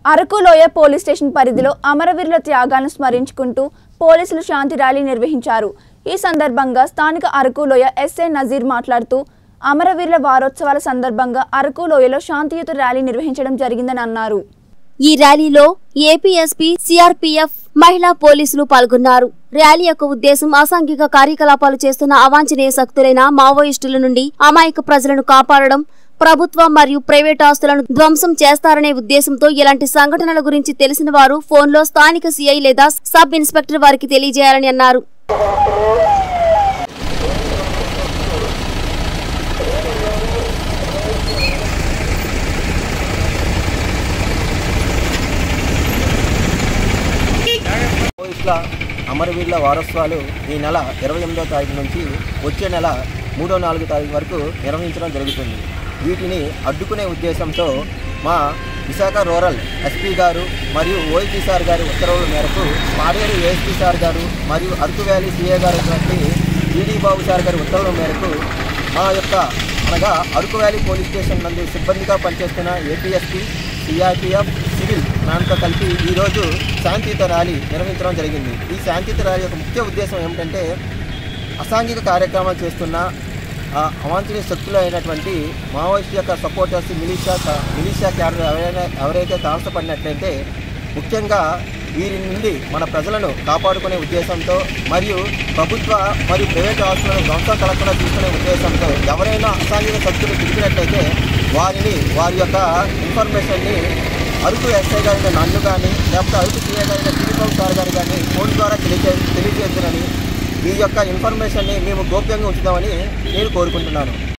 అరకులోయ police station పరిధిలో అమరవీరుల త్యాగాలను స్మరించుకుంటూ పోలీసులు శాంతి ర్యాలీ నిర్వహించారు ఈ సందర్భంగా స్థానిక అరకులోయ ఎస్ఐ నజీర్ మాట్లాడుతూ అమరవీరుల వారోత్సవాల సందర్భంగా అరకులోయలో శాంతియుత ర్యాలీ నిర్వహించడం జరిగిందని అన్నారు ఈ ర్యాలీలో ఏపీఎస్పీ సిఆర్పీఎఫ్ మహిళా పోలీసులు పాల్గొన్నారు ర్యాలీ యొక్క ఉద్దేశం అసాంఘిక కార్యకలాపాలు చేస్తున్న అవాంఛనీయ శక్తులైన మావోయిస్టుల నుండి అమాయక ప్రజలను కాపాడడం ప్రభుత్వ మరియు ప్రైవేట్ ఆస్తులను ధ్వంసం చేస్తారనే ఉద్దేశంతో ఇలాంటి సంఘటనల గురించి తెలిసిన వారు ఫోన్లో స్థానిక సిఐ లేదా సబ్ ఇన్స్పెక్టర్ వారికి తెలియజేయాలని అన్నారు మావోయిస్టుల అమరవీరుల వారోత్సవాలు ఈ నెల ఇరవై ఎనిమిదో తారీఖు నుంచి వచ్చే నెల మూడో నాలుగో తారీఖు వరకు నిర్వహించడం జరుగుతుంది వీటిని అడ్డుకునే ఉద్దేశంతో మా విశాఖ రూరల్ ఎస్పీ గారు మరియు ఓఐపీ సార్ గారి ఉత్తర్వుల మేరకు పాడేరు ఏఎస్పీ సార్ గారు మరియు అరకు వ్యాలీ సీఏ గారు అయినటువంటి ఈడీ బాబు సార్ గారి ఉత్తర్వుల మేరకు మా యొక్క అనగా అరకు వ్యాలీ పోలీస్ స్టేషన్ నందు సిబ్బందిగా పనిచేస్తున్న ఏపీఎస్పీ సిఆర్పిఎఫ్ సివిల్ మ్యాన్తో కలిపి ఈరోజు శాంతియుత ర్యాలీ నిర్వహించడం జరిగింది ఈ శాంతియుత ర్యాలీ యొక్క ముఖ్య ఉద్దేశం ఏమిటంటే అసాంఘిక కార్యక్రమాలు చేస్తున్న ఆ, అవాంఛనీయ శక్తులు అయినటువంటి మావోయిస్ట్ యొక్క సపోర్టర్స్ మిలిషియా మిలిషియా క్యాడర్ ఎవరైనా ఎవరైతే తామసపడినట్లయితే ముఖ్యంగా వీరి నుండి మన ప్రజలను కాపాడుకునే ఉద్దేశంతో మరియు ప్రభుత్వ మరియు ప్రైవేట్ ఆస్తులను ధ్వంసం కలగకుండా తీసుకునే ఉద్దేశంతో ఎవరైనా అసాంఘిక శక్తులు తిరిగినట్లయితే వారిని వారి యొక్క ఇన్ఫర్మేషన్ని అరకు ఎస్ఐ గారిన నన్ను కానీ లేకపోతే అరకు సీఏ గారిన టీవీ సార్ గారు కానీ ఫోన్ ద్వారా తెలియజే తెలియజేద్దునని మీ యొక్క ఇన్ఫర్మేషన్ని మేము గోప్యంగా ఉంచుదామని నేను కోరుకుంటున్నాను